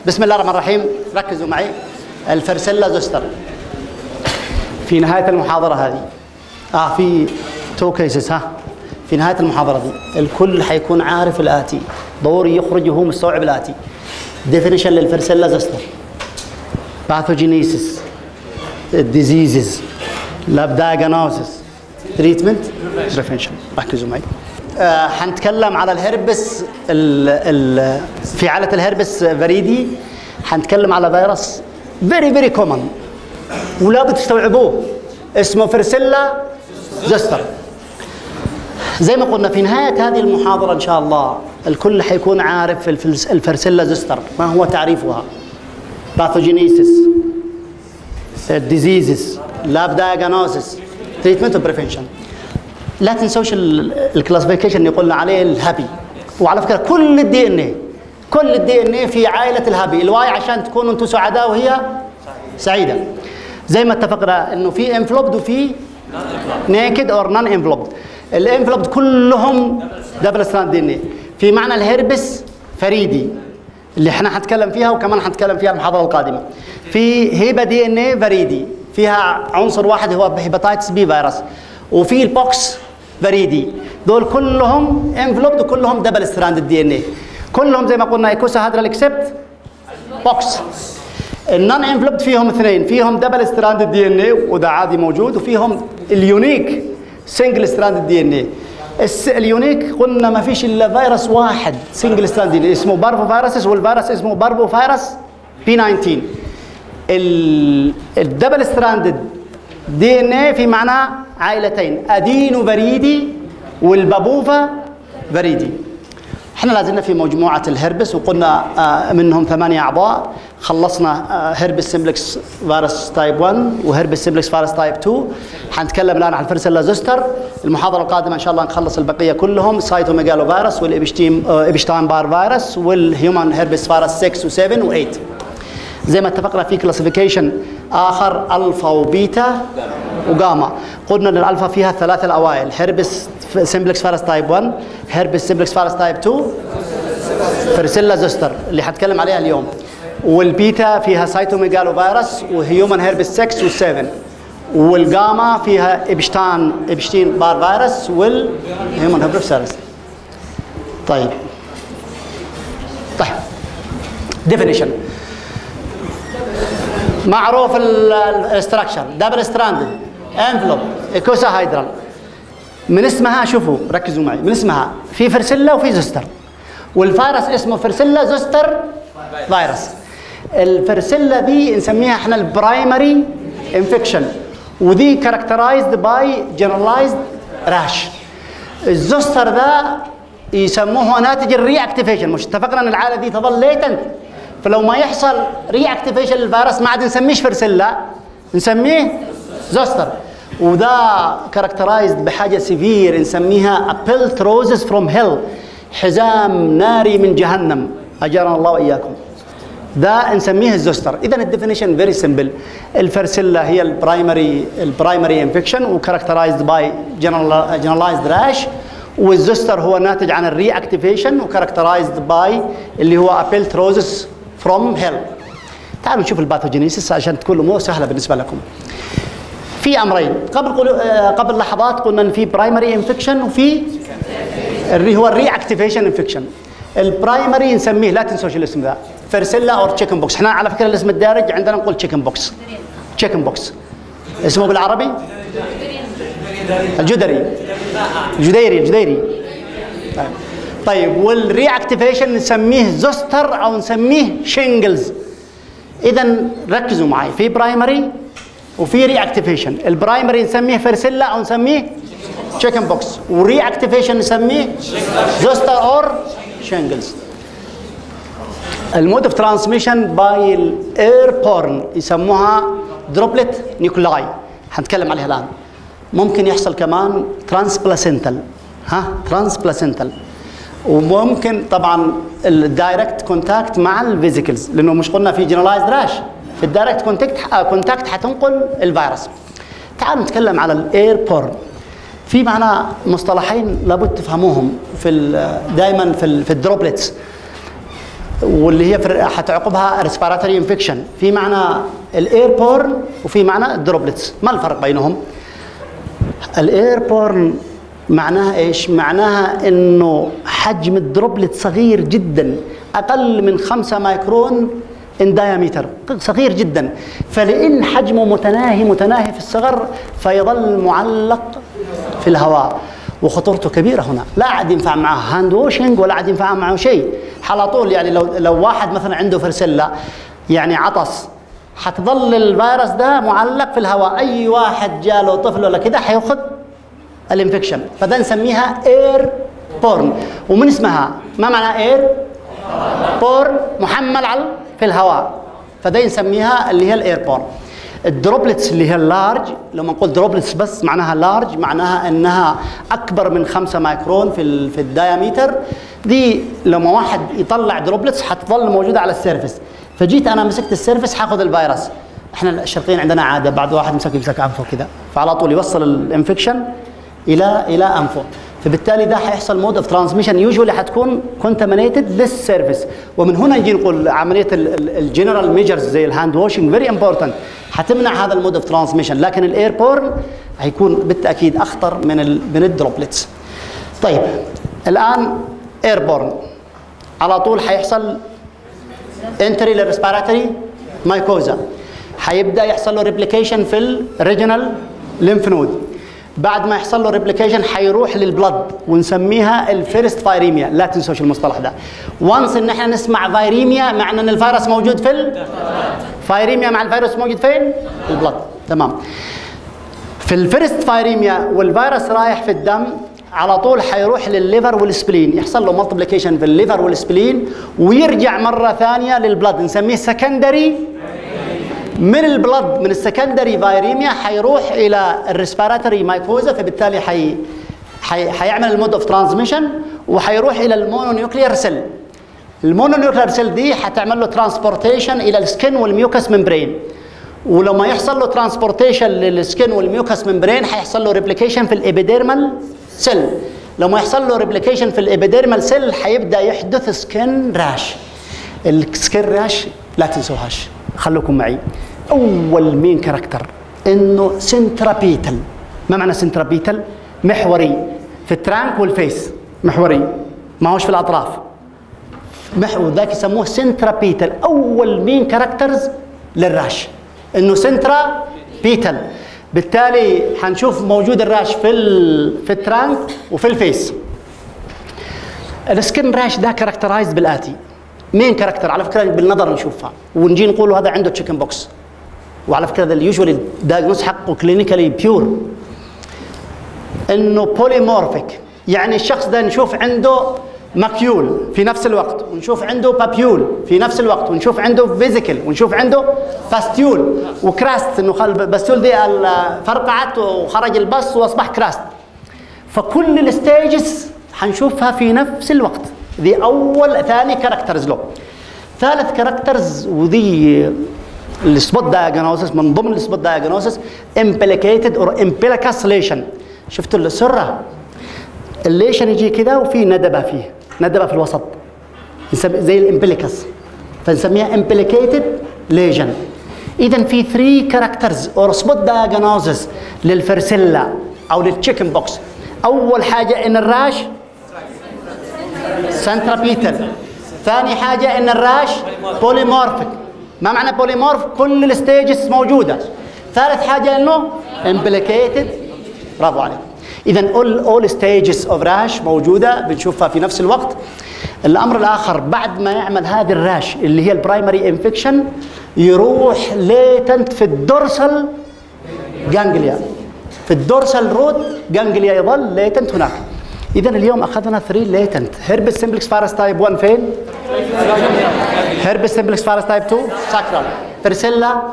بسم الله الرحمن الرحيم ركزوا معي الفرسيلا زوستر في نهايه المحاضره هذه اه في تو كيسز ها في نهايه المحاضره دي الكل حيكون عارف الاتي ضروري يخرج وهو مستوعب الاتي ديفينيشن للفرسيلا زوستر باثوجينيسيس diseases lab diagnosis treatment prevention ركزوا معي آه حنتكلم على الهربس ال ال في حالة الهربس فريدي حنتكلم على فيروس فيري فيري كومن ولا بتستوعبوه اسمه فرسيلا زستر زي ما قلنا في نهاية هذه المحاضرة إن شاء الله الكل حيكون عارف الفلس- الفرسيلا زستر ما هو تعريفها باثوجينيسيس diseases lab diagnosis treatment وبريفنشن لا تنسوش الكلاسيفيكيشن اللي قلنا عليه الهابي وعلى فكره كل الدي ان اي كل الدي ان اي في عائله الهابي الواي عشان تكونوا انتم سعداء وهي سعيده زي ما اتفقنا انه في انفلوبد وفي نيكد اور نون انفلوبد الانفلوبد كلهم دبل ستراند دي ان اي في معنى الهربس فريدي اللي احنا حنتكلم فيها وكمان حنتكلم فيها المحاضره القادمه في هيبه دي ان اي فريدي فيها عنصر واحد هو هيباتايتس بي فيروس وفي البوكس فريدي دول كلهم انفلوبد وكلهم دبل ستراند دي ان اي كلهم زي ما قلنا ايكوسا هادرال اكسبت بوكس النون انفلوبد فيهم اثنين فيهم دبل ستراند دي ان اي وده عادي موجود وفيهم اليونيك سنجل ستراند دي ان اي اليونيك قلنا ما فيش الا فيروس واحد سنجل ستراند دي ان اي اسمه بارفو فيروسس والفيروس اسمه بارفو فيروس بي 19 ال- الدبل ستراندد دي ان اي في معناه عائلتين ادينو فريدي والبابوفا فريدي احنا لازلنا في مجموعه الهربس وقلنا آه، منهم ثمانيه اعضاء خلصنا آه، هربس سمبلكس فيروس تايب 1 وهربس سمبلكس فيروس تايب 2 حنتكلم الان عن الفرسيلا زوستر المحاضره القادمه ان شاء الله نخلص البقيه كلهم سايتوميجالو فيروس والابشتين آه، ابشتاين بار فيروس والهيومن هربس فيروس 6 و7 و8 زي ما اتفقنا في كلاسيفيكيشن اخر الفا وبيتا وجاما قلنا ان الالفا فيها الثلاثه الاوائل هربس سمبلكس فارس تايب 1 هربس سمبلكس فارس تايب 2 فرسيلا زوستر اللي حتكلم عليها اليوم والبيتا فيها سايتوميجالو فيروس وهيومن هربس 6 و7 والجاما فيها ابشتان ابشتين بار فيروس والهيومن هربس فيروس طيب طيب ديفينيشن معروف الاستراكشر دبل ستراندد انفلوب ايكوسا هايدرال من اسمها شوفوا ركزوا معي من اسمها في فرسيلا وفي زوستر والفيروس اسمه فرسيلا زوستر فيروس الفرسيلا دي نسميها احنا البرايمري انفكشن ودي كاركترايزد باي جنرالايزد راش الزوستر ده يسموه ناتج الري اكتيفيشن مش اتفقنا ان العاده دي تظل ليتنت فلو ما يحصل ري اكتيفيشن للفيروس ما عاد نسميش فرسيلا نسميه زوستر وده كاركترايزد بحاجه سيفير نسميها ابيلت روزز فروم هيل حزام ناري من جهنم اجرنا الله واياكم ده نسميه الزوستر اذا الديفينيشن فيري سمبل الفرسيلا هي البرايمري البرايمري انفكشن وكاركترايزد باي جنرالايزد راش والزوستر هو ناتج عن الري اكتيفيشن وكاركترايزد باي اللي هو ابيلت روزز فروم هيل تعالوا نشوف الباثوجينيسيس عشان تكون الامور سهله بالنسبه لكم في امرين قبل قلو... آه، قبل لحظات قلنا ان في برايمري انفكشن وفي اللي هو الري اكتيفيشن انفكشن البرايمري نسميه لا تنسوش الاسم ذا فرسيلا اور تشيكن بوكس احنا على فكره الاسم الدارج عندنا نقول تشيكن بوكس تشيكن بوكس اسمه بالعربي الجدري الجديري الجديري طيب. طيب والري اكتيفيشن نسميه زوستر او نسميه شينجلز اذا ركزوا معي في برايمري وفي ري اكتيفيشن البرايمري نسميه فرسيلا او نسميه تشيكن بوكس وري اكتيفيشن نسميه زوستر اور شينجلز المود اوف ترانسميشن باي الاير بورن يسموها دروبلت نيوكلاي هنتكلم عليها الان ممكن يحصل كمان ترانسبلاسنتال ها ترانسبلاسنتال وممكن طبعا الدايركت كونتاكت مع الفيزيكلز لانه مش قلنا في جنرالايزد راش في الدايركت كونتاكت كونتاكت حتنقل الفيروس تعالوا نتكلم على الاير بورن في معنا مصطلحين لابد تفهموهم في دائما في, ال في الدروبلتس واللي هي في حتعقبها ريسبيراتوري انفكشن في معنى الاير بورن وفي معنى الدروبلتس ما الفرق بينهم الاير بورن معناها ايش معناها انه حجم الدروبلت صغير جدا اقل من 5 مايكرون ان دايمتر صغير جدا فلان حجمه متناهي متناهي في الصغر فيظل معلق في الهواء وخطورته كبيره هنا لا عاد ينفع معه هاند ووشنج ولا عاد ينفع معه شيء على طول يعني لو لو واحد مثلا عنده فرسله يعني عطس حتظل الفيروس ده معلق في الهواء اي واحد جاله طفل ولا كده حياخذ الانفكشن فده نسميها اير بورن ومن اسمها ما معنى اير بورن محمل على في الهواء فده نسميها اللي هي الاير بورن الدروبلتس اللي هي اللارج لما نقول دروبلتس بس معناها لارج معناها انها اكبر من 5 مايكرون في ال في الدايمتر دي لما واحد يطلع دروبلتس حتظل موجوده على السيرفس فجيت انا مسكت السيرفس حاخذ الفيروس احنا الشرقيين عندنا عاده بعد واحد مسك يمسك انفه كده فعلى طول يوصل الانفكشن الى الى انفه فبالتالي ده حيحصل مود اوف ترانسميشن يوجوالي حتكون كونتامينيتد للسيرفيس ومن هنا نجي نقول عمليه الجنرال ميجرز زي الهاند واشنج فيري امبورتنت حتمنع هذا المود اوف ترانسميشن لكن الاير بورن هيكون بالتاكيد اخطر من ال من الدروبلتس طيب الان اير بورن على طول حيحصل انتري للريسبيراتوري مايكوزا حيبدا يحصل له ريبليكيشن في الريجنال ليمف نود بعد ما يحصل له ريبليكيشن حيروح للبلد ونسميها الفيرست فايريميا لا تنسوش المصطلح ده وانس ان احنا نسمع فايريميا معنى ان الفيروس موجود في ال... فايريميا مع الفيروس موجود فين البلد تمام في الفيرست فايريميا والفيروس رايح في الدم على طول حيروح للليفر والسبلين يحصل له مالتيبليكيشن في الليفر والسبلين ويرجع مره ثانيه للبلد نسميه سكندري من البلد من السكندري فايريميا حيروح الى الريسبيراتوري مايكوزا فبالتالي حي حي حيعمل المود اوف ترانسميشن وحيروح الى المونونيوكليير سيل المونونيوكليير سيل دي حتعمل له ترانسبورتيشن الى السكن والميوكس ممبرين ولما يحصل له ترانسبورتيشن للسكن والميوكس ممبرين حيحصل له ريبليكيشن في الابيديرمال سيل لما يحصل له ريبليكيشن في الابيديرمال سيل حيبدا يحدث سكن راش السكن راش لا تنسوهاش خلوكم معي اول مين كاركتر انه سنترابيتل ما معنى سنترابيتل محوري في الترانك والفيس محوري ما هوش في الاطراف محور ذاك يسموه سنترابيتل اول مين كاركترز للراش انه سنترا بيتل بالتالي حنشوف موجود الراش في في الترانك وفي الفيس السكن راش ده كاركترايز بالاتي مين كاركتر على فكره بالنظر نشوفها ونجي نقول هذا عنده تشيكن بوكس وعلى فكره ذا اليوجوالي دايجنوز حقه كلينيكالي بيور انه بوليمورفيك يعني الشخص ده نشوف عنده ماكيول في نفس الوقت ونشوف عنده بابيول في نفس الوقت ونشوف عنده فيزيكل ونشوف عنده باستيول وكراست انه الباستيول دي فرقعت وخرج البص واصبح كراست فكل الستيجز حنشوفها في نفس الوقت ذي اول ثاني كاركترز له ثالث كاركترز وذي السبوت دايجنوسس من ضمن السبوت دايجنوسس امبليكيتد اور امبليكاس ليشن شفتوا السره الليشن يجي كده وفي ندبه فيه ندبه في الوسط زي الامبليكاس فنسميها امبليكيتد ليجن اذا في 3 كاركترز اور سبوت دايجنوسس للفرسيلا او للتشيكن بوكس اول حاجه ان الراش سنترابيتال ثاني حاجة إن الراش بوليمورفيك ما معنى بوليمورف كل الستيجز موجودة ثالث حاجة إنه امبليكيتد برافو عليك إذا اول اول ستيجز اوف راش موجودة بنشوفها في نفس الوقت الأمر الآخر بعد ما يعمل هذه الراش اللي هي البرايمري انفكشن يروح ليتنت في الدورسال جانجليا في الدورسال روت جانجليا يظل ليتنت هناك اذا اليوم اخذنا 3 ليتنت هربس سمبلكس فارس تايب 1 فين؟ هربس سمبلكس فارس تايب 2 ساكرال فرسيلا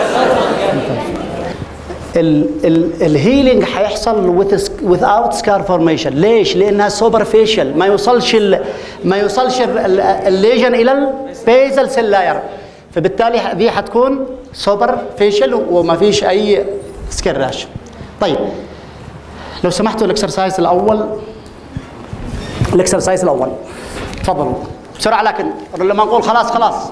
الهيلينج حيحصل without سكار فورميشن ليش؟ لانها سوبرفيشال ما يوصلش ما يوصلش الليجن الى البيزل سيل لاير فبالتالي دي حتكون سوبر فيشل وما فيش اي سكراش طيب لو سمحتوا الاكسرسايز الاول الاكسرسايز الاول تفضلوا بسرعه لكن لما نقول خلاص خلاص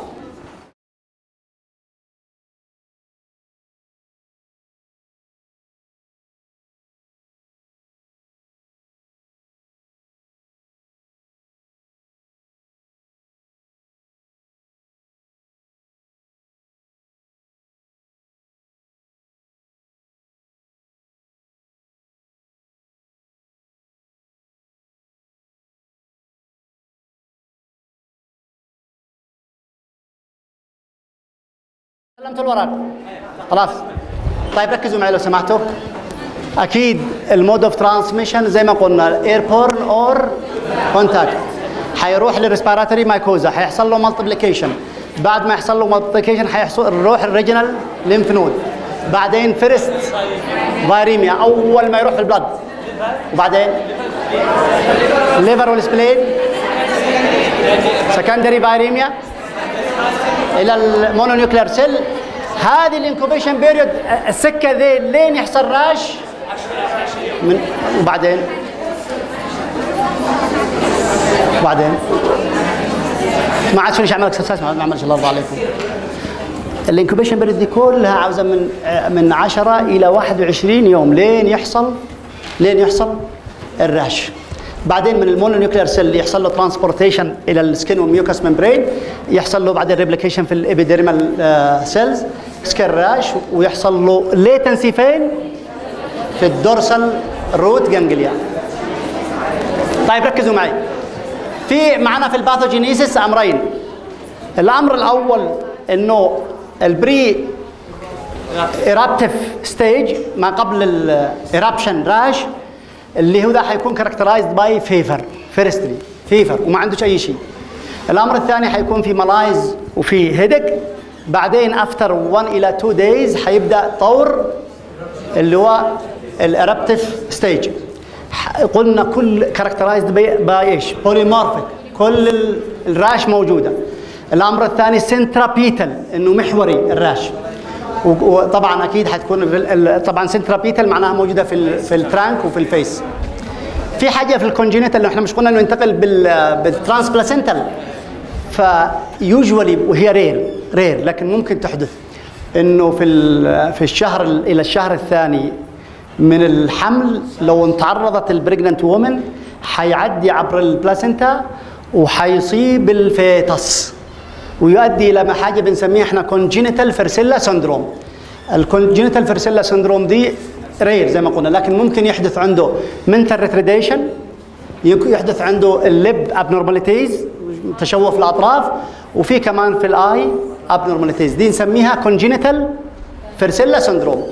سلمت الورق خلاص طيب ركزوا معي لو سمحتوا اكيد المود اوف ترانسميشن زي ما قلنا ايربورن اور كونتاكت حيروح للريسبيراتوري مايكوزا حيحصل له مالتيبليكيشن بعد ما يحصل له مالتيبليكيشن حيحصل يروح الريجنال ليمف نود بعدين فيرست فايريميا اول ما يروح في البلد وبعدين ليفر والسبلين سكندري فايريميا الى المونونيوكلير سيل هذه الانكوبيشن بيريود السكه ذي لين يحصل راش من وبعدين وبعدين ما عاد شنو اعمل اكسرسايز ما عملش الله يرضى عليكم الانكوبيشن بيريود دي كلها عاوزه من من 10 الى 21 يوم لين يحصل لين يحصل الراش بعدين من المونونيوكلير سيل يحصل له ترانسبورتيشن الى السكن والميوكس ممبرين يحصل له بعدين ريبليكيشن في الابيديرمال سيلز سكن راش ويحصل له ليتنسي فين؟ في الدورسال روت جانجليا طيب ركزوا معي في معنا في الباثوجينيسيس امرين الامر الاول انه البري ايرابتيف ستيج ما قبل الايرابشن راش اللي هو ده حيكون كاركترايزد باي فيفر فيرستلي فيفر وما عندوش اي شيء الامر الثاني حيكون في ملايز وفي هيدك بعدين افتر 1 الى 2 دايز حيبدا طور اللي هو الارابتيف ستيج قلنا كل كاركترايزد باي ايش بوليمورفيك كل الراش موجوده الامر الثاني سنترابيتال انه محوري الراش وطبعا اكيد حتكون طبعا سنترابيتال معناها موجوده في في الترانك وفي الفيس في حاجه في الكونجينيتال احنا مش قلنا انه ينتقل بالترانس بلاسنتال فيوجوالي وهي رير رير لكن ممكن تحدث انه في في الشهر الى الشهر الثاني من الحمل لو تعرضت البريجننت وومن حيعدي عبر البلاسنتا وحيصيب الفيتس ويؤدي الى ما حاجه بنسميها احنا كونجينيتال فرسيلا سندروم الكونجينيتال فرسيلا سندروم دي رير زي ما قلنا لكن ممكن يحدث عنده منتال ريتريديشن يحدث عنده اللب ابنورماليتيز تشوه في الاطراف وفي كمان في الاي ابنورماليتيز دي نسميها كونجينيتال فرسيلا سندروم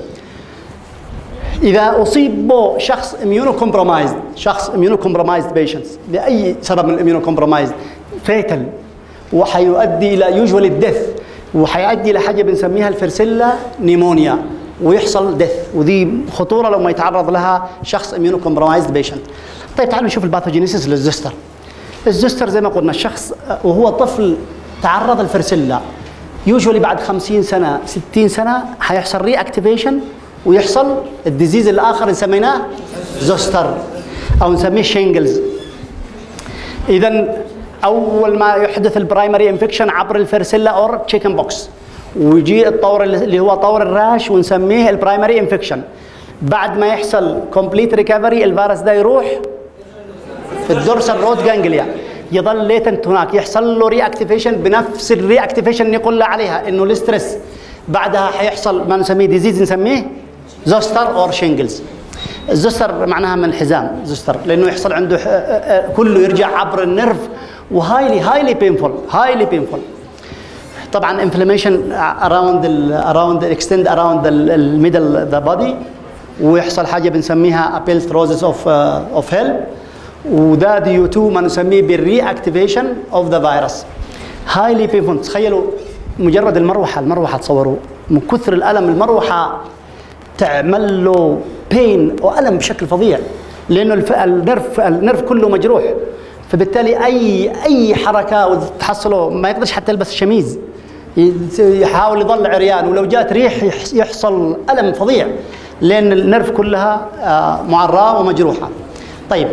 اذا اصيب شخص اميونو كومبرومايزد شخص اميونو كومبرومايزد بيشنتس لاي سبب من الاميونو كومبرومايزد فيتال وحيؤدي الى يوجوال الديث وحيؤدي الى حاجه بنسميها الفرسيلا نيمونيا ويحصل ديث ودي خطوره لو ما يتعرض لها شخص اميونو كومبرومايزد بيشنت طيب تعالوا نشوف الباثوجينيسيس للزستر الزستر زي ما قلنا الشخص وهو طفل تعرض الفرسيلا يوجوالي بعد 50 سنه 60 سنه حيحصل ري اكتيفيشن ويحصل الديزيز الاخر سميناه زوستر او نسميه شينجلز اذا اول ما يحدث البرايمري انفكشن عبر الفرسيلا اور تشيكن بوكس ويجي الطور اللي هو طور الراش ونسميه البرايمري انفكشن بعد ما يحصل كومبليت ريكفري الفيروس ده يروح في الدورسال رود جانجليا يظل ليتنت هناك يحصل له ري اكتيفيشن بنفس الري اكتيفيشن اللي قلنا عليها انه الاسترس بعدها حيحصل ما نسميه ديزيز نسميه زوستر اور شينجلز الزوستر معناها من الحزام زوستر لانه يحصل عنده كله يرجع عبر النرف وهايلي هايلي بينفول هايلي بينفول طبعا انفلاميشن اراوند اراوند اكستند اراوند الميدل ذا بودي ويحصل حاجه بنسميها ابيلت روزز اوف اوف هيل وده ديو تو ما نسميه بالري اكتيفيشن اوف ذا فيروس هايلي بينفول تخيلوا مجرد المروحه المروحه تصوروا من كثر الالم المروحه تعمل له بين والم بشكل فظيع لانه النرف النرف كله مجروح فبالتالي اي اي حركه وتحصله ما يقدرش حتى يلبس شميز يحاول يظل عريان ولو جات ريح يحصل الم فظيع لان النرف كلها معراه ومجروحه. طيب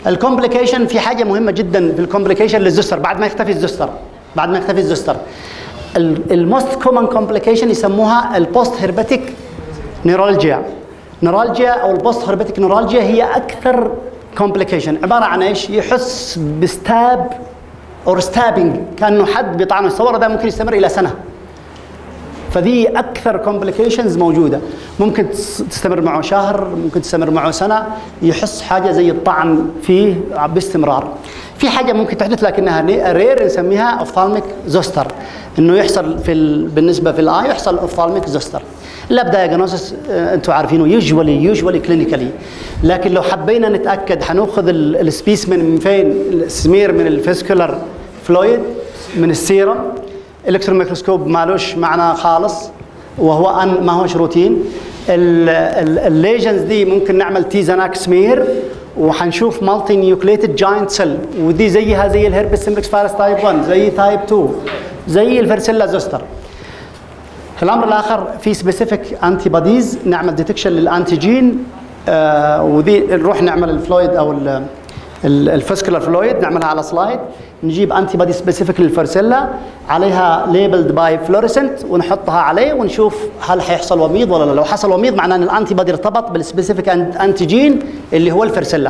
الكومبليكيشن في حاجه مهمه جدا في الكومبليكيشن للزستر بعد ما يختفي الزستر بعد ما يختفي الزستر الموست كومن كومبليكيشن يسموها البوست هيرباتيك نيرولجيا نيرولجيا او البوست هيرباتيك نيرولجيا هي اكثر كومبليكيشن عباره عن ايش؟ يحس بستاب اور ستابنج كانه حد بيطعنه الصوره ده ممكن يستمر الى سنه فدي اكثر كومبليكيشنز موجوده ممكن تستمر معه شهر ممكن تستمر معه سنه يحس حاجه زي الطعن فيه باستمرار في حاجه ممكن تحدث لكنها رير نسميها اوفثالميك زوستر انه يحصل في ال... بالنسبه في الاي يحصل اوفثالميك زوستر اللاب دايجنوستس انتم عارفينه يوجوالي يوجوالي كلينيكالي لكن لو حبينا نتاكد حناخذ السبيسمن من فين السمير من الفيسكولار فلويد من السيرم الكترون ميكروسكوب مالوش معنى خالص وهو أن ما هوش روتين الليجنز دي ممكن نعمل تيزاناك سمير وحنشوف مالتي نيوكليتد جاينت سيل ودي زيها زي الهربس سمبلكس فارس تايب 1 زي تايب 2 زي الفرسيلا زوستر الامر الاخر في سبيسيفيك انتي بوديز نعمل ديتكشن للانتيجين آه ودي نروح نعمل الفلويد او الفسكولار فلويد نعملها على سلايد نجيب انتي بودي سبيسيفيك للفرسيلا عليها ليبلد باي فلوريسنت ونحطها عليه ونشوف هل حيحصل وميض ولا لا لو حصل وميض معناه ان الانتي بودي ارتبط بالسبيسيفيك انتيجين اللي هو الفرسيلا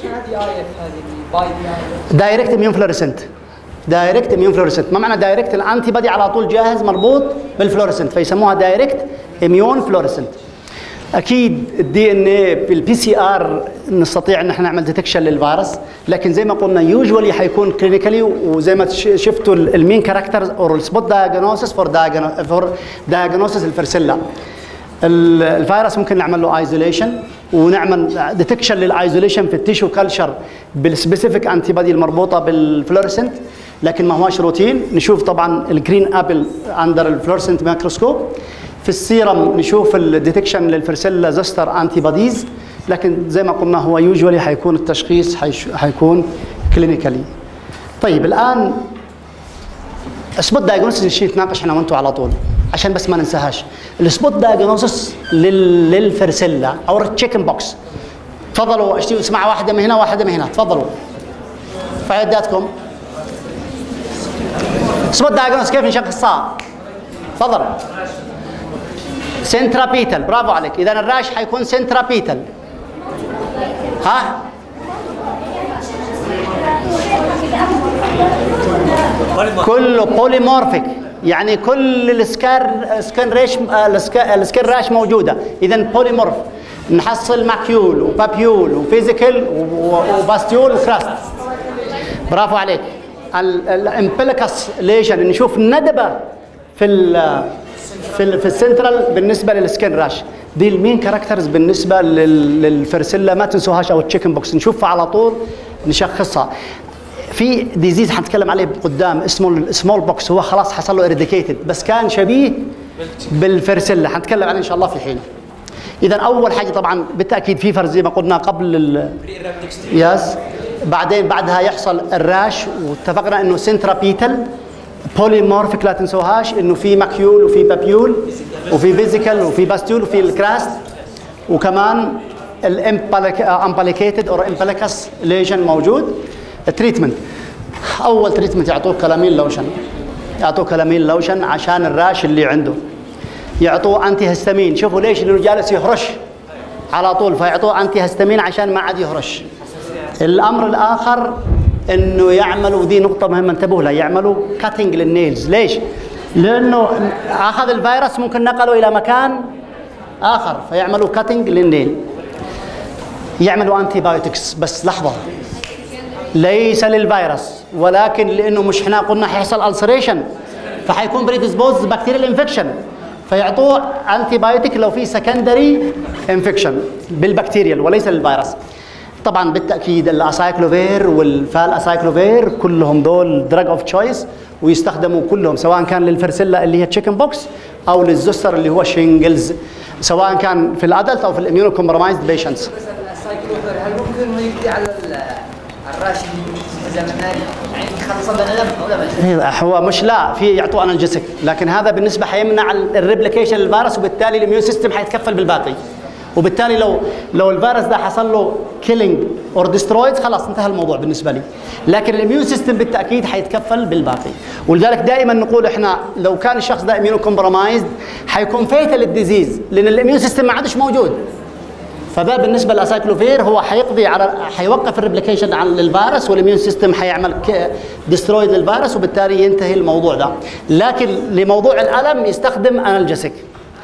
دايركت اميون فلوريسنت دايركت اميون فلوريسنت ما معنى دايركت الانتي بودي على طول جاهز مربوط بالفلوريسنت فيسموها دايركت اميون فلوريسنت اكيد الدي ان اي بالبي سي ار نستطيع ان احنا نعمل ديتكشن للفيروس لكن زي ما قلنا يوجوالي حيكون كلينيكالي وزي ما شفتوا المين كاركترز اور السبوت دايجنوسيس فور فور دايجنوسيس الفرسيلا الفيروس ممكن نعمل له ايزوليشن ونعمل ديتكشن للايزوليشن في التيشو كلتشر بالسبيسيفيك انتي بودي المربوطه بالفلورسنت لكن ما هوش روتين نشوف طبعا الجرين ابل اندر الفلورسنت ميكروسكوب في السيرم نشوف الديتكشن للفرسيلا زستر انتي بوديز لكن زي ما قلنا هو يوجوالي حيكون التشخيص حيكون كلينيكالي طيب الان سبوت دايجنوستس الشيء نتناقش احنا وانتم على طول عشان بس ما ننساهاش السبوت دايجنوستس للفرسيلا او التشيكن بوكس تفضلوا اشتي اسمع واحده من هنا واحده من هنا تفضلوا في عداتكم سبوت دايجنوستس كيف نشخصها تفضل سنترابيتال برافو عليك اذا الراش حيكون سنترابيتال ها كله بوليمورفيك يعني كل السكار سكن ريش السكن راش موجوده اذا بوليمورف نحصل ماكيول وبابيول وفيزيكال وباستيول وكراست برافو عليك الامبليكس ليشن نشوف ندبه في في في السنترال بالنسبه للسكين راش دي المين كاركترز بالنسبه للفرسيلا ما تنسوهاش او التشيكن بوكس نشوفها على طول نشخصها في ديزيز حنتكلم عليه قدام اسمه السمول بوكس هو خلاص حصل له اريديكيتد بس كان شبيه بالفرسيلا حنتكلم عليه ان شاء الله في حين اذا اول حاجه طبعا بالتاكيد في فرز زي ما قلنا قبل ال يس بعدين بعدها يحصل الراش واتفقنا انه سنترابيتال بوليمورفيك لا تنسوهاش انه في ماكيول وفي بابيول وفي فيزيكال وفي باستيول وفي الكراست وكمان الامباليكيتد او امباليكس ليجن موجود التريتمنت اول تريتمنت يعطوه كلامين لوشن يعطوه كلامين لوشن عشان الراش اللي عنده يعطوه انتي هستامين شوفوا ليش لانه جالس يهرش على طول فيعطوه انتي هستامين عشان ما عاد يهرش الامر الاخر انه يعملوا ودي نقطه مهمه انتبهوا لها يعملوا كاتنج للنيلز ليش لانه اخذ الفيروس ممكن نقله الى مكان اخر فيعملوا كاتنج للنيل يعملوا انتي بايوتكس بس لحظه ليس للفيروس ولكن لانه مش احنا قلنا حيحصل السريشن فحيكون بريدسبوز بكتيريال انفكشن فيعطوه انتي بايوتيك لو في سكندري انفكشن بالبكتيريال وليس للفيروس طبعا بالتاكيد الاسايكلوفير والفال اسايكلوفير كلهم دول دراج اوف تشويس ويستخدموا كلهم سواء كان للفرسيلا اللي هي تشيكن بوكس او للزستر اللي هو شينجلز سواء كان في الادلت او في الاميونو كومبرومايزد بيشنتس السايكلوفير هل ممكن يقضي على الراش يعني يخلص ولا هو مش لا في يعطوه انالجيسك لكن هذا بالنسبه حيمنع الريبليكيشن للفيروس وبالتالي الاميون سيستم حيتكفل بالباقي وبالتالي لو لو الفيروس ده حصل له كيلينج اور ديسترويد خلاص انتهى الموضوع بالنسبه لي لكن الاميون سيستم بالتاكيد حيتكفل بالباقي ولذلك دائما نقول احنا لو كان الشخص ده اميونو كومبرومايزد حيكون فيتال الديزيز لان الاميون سيستم ما عادش موجود فده بالنسبه للاسايكلوفير هو حيقضي على حيوقف الريبليكيشن عن الفيروس والاميون سيستم حيعمل ديسترويد للفيروس وبالتالي ينتهي الموضوع ده لكن لموضوع الالم يستخدم انالجيسيك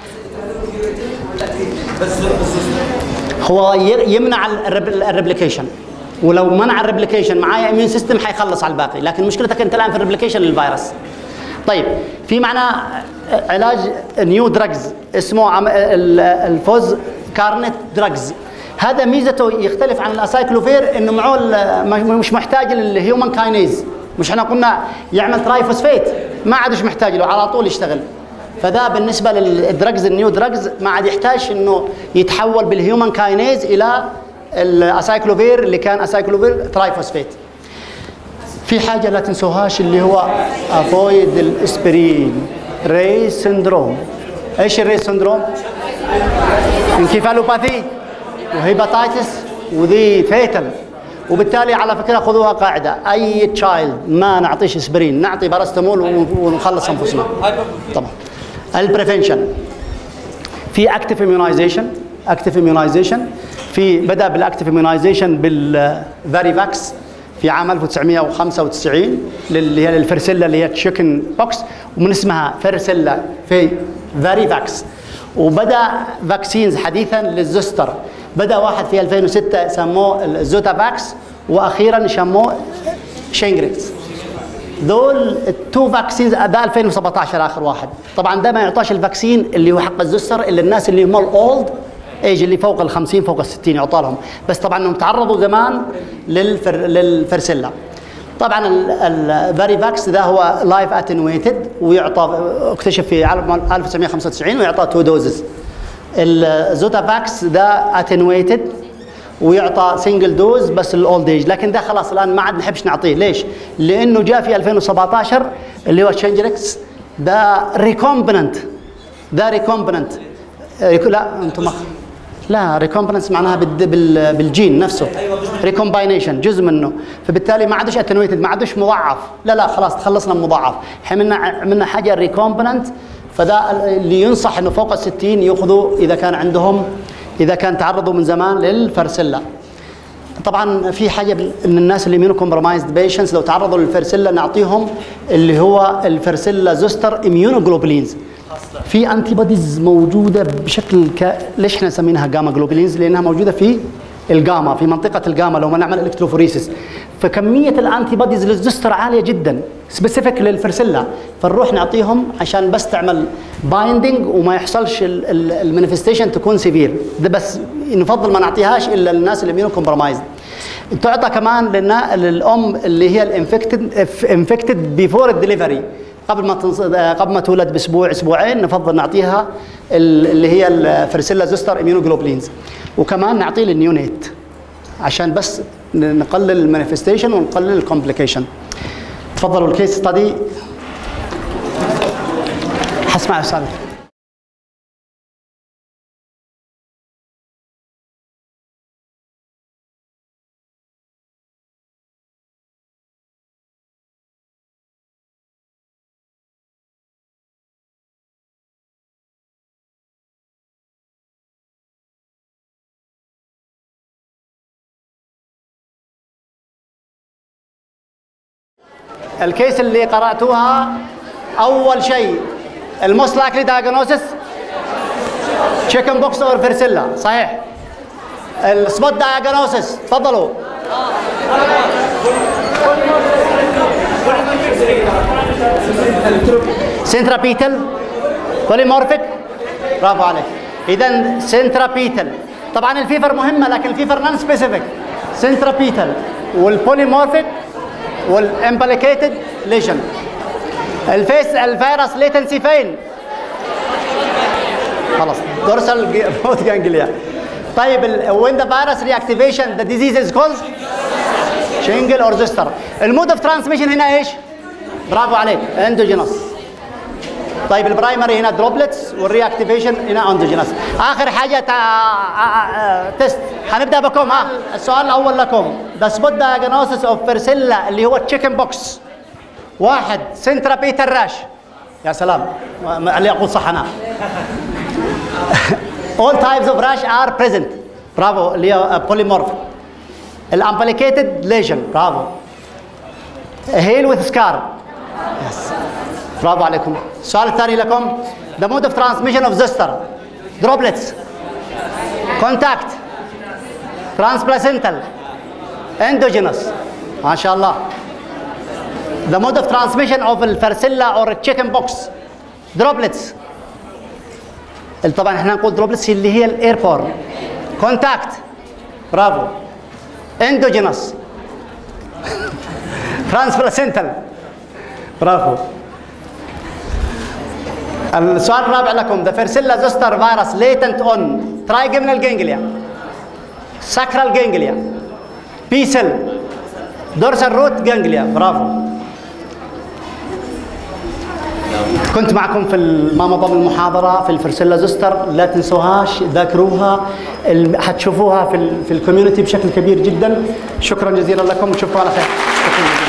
هو يمنع الريبليكيشن ولو منع الريبليكيشن معايا اميون سيستم حيخلص على الباقي لكن مشكلتك انت الان في الريبليكيشن للفيروس طيب في معنا علاج نيو دراجز اسمه الفوز كارنت دراجز هذا ميزته يختلف عن الاسايكلوفير انه معه مش محتاج للهيومن كاينيز مش احنا قلنا يعمل ترايفوسفيت ما عادش محتاج له على طول يشتغل فده بالنسبه للدراجز النيو دراجز ما عاد يحتاج انه يتحول بالهيومن كاينيز الى الاسايكلوفير اللي كان اسايكلوفير ترايفوسفيت في حاجه لا تنسوهاش اللي هو افويد الاسبرين ري سندروم ايش الري سندروم انكفالوباثي وهيباتايتس ودي فيتل وبالتالي على فكره خذوها قاعده اي تشايلد ما نعطيش اسبرين نعطي باراستامول ونخلص انفسنا طبعا البريفنشن في اكتف اميونايزيشن اكتف اميونايزيشن في بدا بالاكتف اميونايزيشن بالفاريفاكس في عام 1995 اللي هي الفرسيلا اللي هي تشيكن بوكس ومن اسمها فرسيلا في فاريفاكس وبدا فاكسينز حديثا للزستر بدا واحد في 2006 سموه الزوتافاكس واخيرا سموه شينجريكس دول التو فاكسينز ده 2017 اخر واحد طبعا ده ما يعطاش الفاكسين اللي هو حق الزستر الا الناس اللي هم الاولد ايج اللي فوق ال 50 فوق ال 60 يعطى لهم بس طبعا انهم تعرضوا زمان للفر للفرسله طبعا الفاريفاكس ده هو لايف اتنويتد ويعطى اكتشف في 1995 ويعطى تو دوزز الزوتافاكس ده اتنويتد ويعطى سنجل دوز بس الاولد ايج لكن ده خلاص الان ما عاد نحبش نعطيه ليش؟ لانه جاء في 2017 اللي هو شنجريكس ده ريكومبننت ده ريكومبننت لا انتم مخ... لا ريكومبننس معناها بال... بالجين نفسه ريكومباينيشن جزء منه فبالتالي ما عادش اتنويتد ما عادش مضاعف لا لا خلاص تخلصنا من المضاعف عملنا عملنا حاجه ريكومبننت فده اللي ينصح انه فوق ال 60 ياخذوا اذا كان عندهم اذا كان تعرضوا من زمان للفرسله طبعا في حاجه ان الناس اللي مينو كومبرومايزد بيشنتس لو تعرضوا للفرسله نعطيهم اللي هو الفرسله زوستر اميونوجلوبولينز في انتي بوديز موجوده بشكل ك... ليش احنا نسمينها جاما جلوبولينز لانها موجوده في الجاما في منطقه الجاما لو ما نعمل الكتروفوريسيس فكميه الانتي بوديز للزستر عاليه جدا سبيسيفيك للفرسله فنروح نعطيهم عشان بس تعمل بايندنج وما يحصلش المانيفستيشن تكون سيفير ده بس نفضل ما نعطيهاش الا للناس اللي مينو كومبرومايزد تعطى كمان لنا للام اللي هي الانفكتد انفكتد بيفور الدليفري قبل ما تنص... قبل ما تولد باسبوع اسبوعين نفضل نعطيها اللي هي الفرسيلا زوستر اميونوجلوبلينز وكمان نعطيه للنيونيت عشان بس نقلل المانيفستيشن ونقلل الكومبليكيشن تفضلوا الكيس ستادي حسمع استاذ الكيس اللي قراتوها اول شيء الموست لايكلي دايجنوسيس تشيكن بوكس اور فيرسيلا صحيح السبوت دايجنوسيس تفضلوا سنترابيتل بوليمورفيك برافو عليك اذا سنترابيتل طبعا الفيفر مهمه لكن الفيفر نون سبيسيفيك سنترابيتل والبوليمورفيك والامبليكيتد ليجن الفيس الفيروس ليتنسي فين؟ خلاص دورسال روت جانجليا طيب وين ذا فيروس رياكتيفيشن ذا ديزيز از كولد شينجل اور زستر المود اوف ترانسميشن هنا ايش؟ برافو عليك اندوجينوس طيب البرايمري هنا دروبلتس والرياكتيفيشن هنا اندوجينس اخر حاجه تا... تست هنبدا بكم ها السؤال الاول لكم ذا سبوت دايجنوستس اوف فيرسيلا اللي هو تشيكن بوكس واحد سنترا بيتر راش يا سلام اللي اقول صح انا all types of rash are present برافو اللي هي بوليمورف الامبليكيتد ليجن برافو هيل وذ سكار يس برافو عليكم السؤال الثاني لكم the mode of transmission of zoster droplets contact transplacental endogenous ما شاء الله the mode of transmission of الفرسيلا or chicken pox droplets طبعا احنا نقول droplets اللي هي الايربورن contact برافو endogenous transplacental برافو السؤال الرابع لكم the Fersilla zoster virus latent on trigeminal ganglia sacral ganglia B cell dorsal root ganglia برافو كنت معكم في ما مضى من المحاضرة في الفرسيلا زوستر لا تنسوهاش ذاكروها حتشوفوها في ال في الكوميونتي بشكل كبير جدا شكرا جزيلا لكم وشكرا على خير شكرا جزيلا.